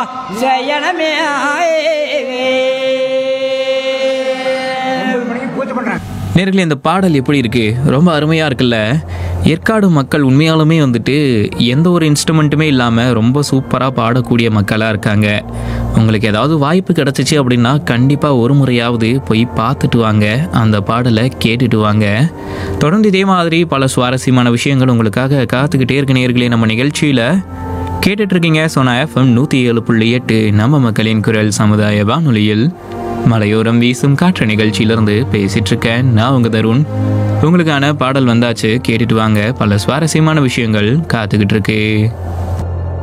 செய்யணுமே ஒன்பது மணிக்கு பூஜை பண்றாங்க நேர்களே இந்த பாடல் எப்படி இருக்கு ரொம்ப அருமையா இருக்குல்ல ஏற்காடு மக்கள் உண்மையாலுமே வந்துட்டு எந்த ஒரு இன்ஸ்ட்ருமெண்ட்டுமே இல்லாமல் ரொம்ப சூப்பராக பாடக்கூடிய மக்களாக இருக்காங்க உங்களுக்கு ஏதாவது வாய்ப்பு கிடச்சிச்சு அப்படின்னா கண்டிப்பாக ஒரு முறையாவது போய் பார்த்துட்டு வாங்க அந்த பாடலை கேட்டுட்டு வாங்க தொடர்ந்து இதே மாதிரி பல சுவாரஸ்யமான விஷயங்கள் உங்களுக்காக காத்துக்கிட்டே இருக்க நேர்களே நம்ம நிகழ்ச்சியில் கேட்டுட்டு இருக்கீங்க சோனா எஃப்எம் நூற்றி ஏழு புள்ளி எட்டு நம்ம மக்களின் குரல் சமுதாய வானொலியில் மலையோரம் வீசும் காற்று நிகழ்ச்சியிலிருந்து பேசிட்டு இருக்கேன் நான் உங்க தருண் உங்களுக்கான பாடல் வந்தாச்சு கேட்டுட்டு வாங்க பல சுவாரஸ்யமான விஷயங்கள் காத்துக்கிட்டு இருக்கு